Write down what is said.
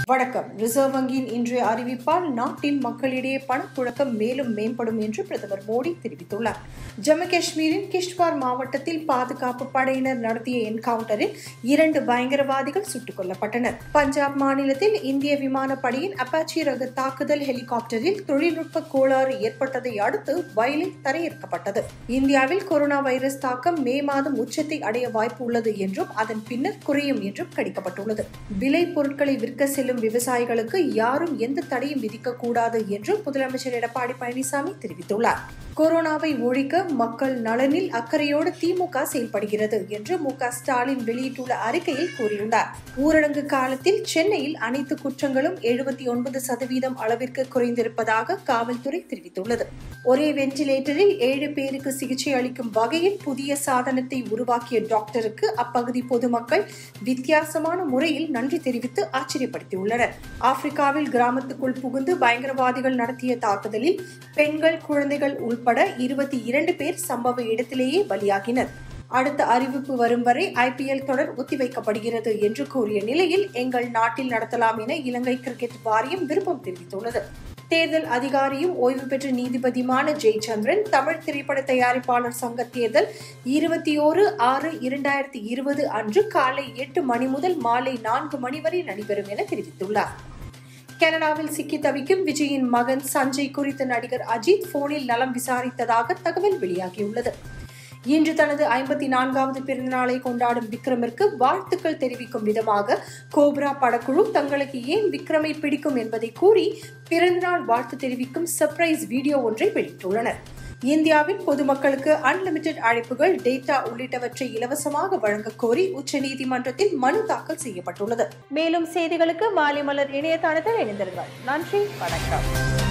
வணக்கம் ரிசர்வ் வங்கியின் இன்றைய அறிவிப்பால் நாட்டின் மக்களிடையே பணப்புழக்கம் மேலும் மேம்படும் என்று பிரதமர் மோடி தெரிவித்துள்ளார் ஜம்மு காஷ்மீரின் கிஷ்ட்வார் மாவட்டத்தில் பாதுகாப்பு படையினர் நடத்திய என்கவுண்டரில் இரண்டு பயங்கரவாதிகள் சுட்டுக் கொல்லப்பட்டனர் பஞ்சாப் மாநிலத்தில் இந்திய விமானப்படையின் அப்பாச்சி ரக தாக்குதல் ஹெலிகாப்டரில் தொழில்நுட்ப கோளாறு ஏற்பட்டதை அடுத்து வயலில் தரையிறக்கப்பட்டது இந்தியாவில் கொரோனா வைரஸ் தாக்கம் மே மாதம் உச்சத்தை அடைய வாய்ப்பு உள்ளது என்றும் அதன் பின்னர் குறையும் என்றும் கணிக்கப்பட்டுள்ளது விலை பொருட்களை விற்க செல்லும் விவசாயிகளுக்கு யாரும் எந்த தடையும் விதிக்கக்கூடாது என்று முதலமைச்சர் எடப்பாடி பழனிசாமி தெரிவித்துள்ளார் கொரோனாவை ஒழிக்க மக்கள் நலனில் அக்கறையோடு திமுக செயல்படுகிறது என்று மு க ஸ்டாலின் வெளியிட்டுள்ள அறிக்கையில் கூறியுள்ளார் ஊரடங்கு காலத்தில் சென்னையில் அனைத்து குற்றங்களும் எழுபத்தி ஒன்பது சதவீதம் அளவிற்கு குறைந்திருப்பதாக காவல்துறை தெரிவித்துள்ளது ஒரே வென்டிலேட்டரில் ஏழு பேருக்கு சிகிச்சை அளிக்கும் வகையில் புதிய சாதனத்தை உருவாக்கிய டாக்டருக்கு அப்பகுதி பொதுமக்கள் வித்தியாசமான முறையில் நன்றி தெரிவித்து ஆச்சரியப்படுத்தியுள்ளனர் ஆப்பிரிக்காவில் கிராமத்துக்குள் புகுந்து பயங்கரவாதிகள் நடத்திய தாக்குதலில் பெண்கள் குழந்தைகள் உள்பட இருபத்தி இரண்டு பேர் சம்பவ இடத்திலேயே பலியாகினர் அடுத்த அறிவிப்பு வரும் வரை ஐபிஎல் தொடர் ஒத்திவைக்கப்படுகிறது என்று கூறிய நிலையில் எங்கள் நாட்டில் நடத்தலாம் என இலங்கை கிரிக்கெட் வாரியம் விருப்பம் தெரிவித்துள்ளது தேர்தல் அதிகாரியும் ஓய்வு பெற்ற நீதிபதியுமான ஜெயச்சந்திரன் தமிழ் திரைப்பட தயாரிப்பாளர் சங்க தேர்தல் இருபத்தி ஓரு ஆறு இரண்டாயிரத்தி இருபது அன்று காலை எட்டு மணி முதல் மாலை நான்கு மணி வரை நடைபெறும் என தெரிவித்துள்ளார் கனடாவில் சிக்கி தவிக்கும் விஜயின் மகன் சஞ்சய் குறித்த நடிகர் அஜித் போனில் நலம் விசாரித்ததாக தகவல் வெளியாகியுள்ளது இன்று தனது ஐம்பத்தி நான்காவது பிறந்தநாளை கொண்டாடும் விக்ரமிற்கு வாழ்த்துக்கள் தெரிவிக்கும் விதமாக கோப்ரா படக்குழு தங்களுக்கு ஏன் விக்ரமை பிடிக்கும் என்பதை கூறி பிறந்தநாள் வாழ்த்து தெரிவிக்கும் சர்ப்ரைஸ் வீடியோ ஒன்றை வெளியிட்டுள்ளனர் இந்தியாவின் பொதுமக்களுக்கு அன்லிமிடெட் அழைப்புகள் டேட்டா உள்ளிட்டவற்றை இலவசமாக வழங்க கோரி உச்சநீதிமன்றத்தில் மனு தாக்கல் செய்யப்பட்டுள்ளது மேலும் செய்திகளுக்கு மாலை மலர் இணையதளத்தில் இணைந்திருங்கள் நன்றி வணக்கம்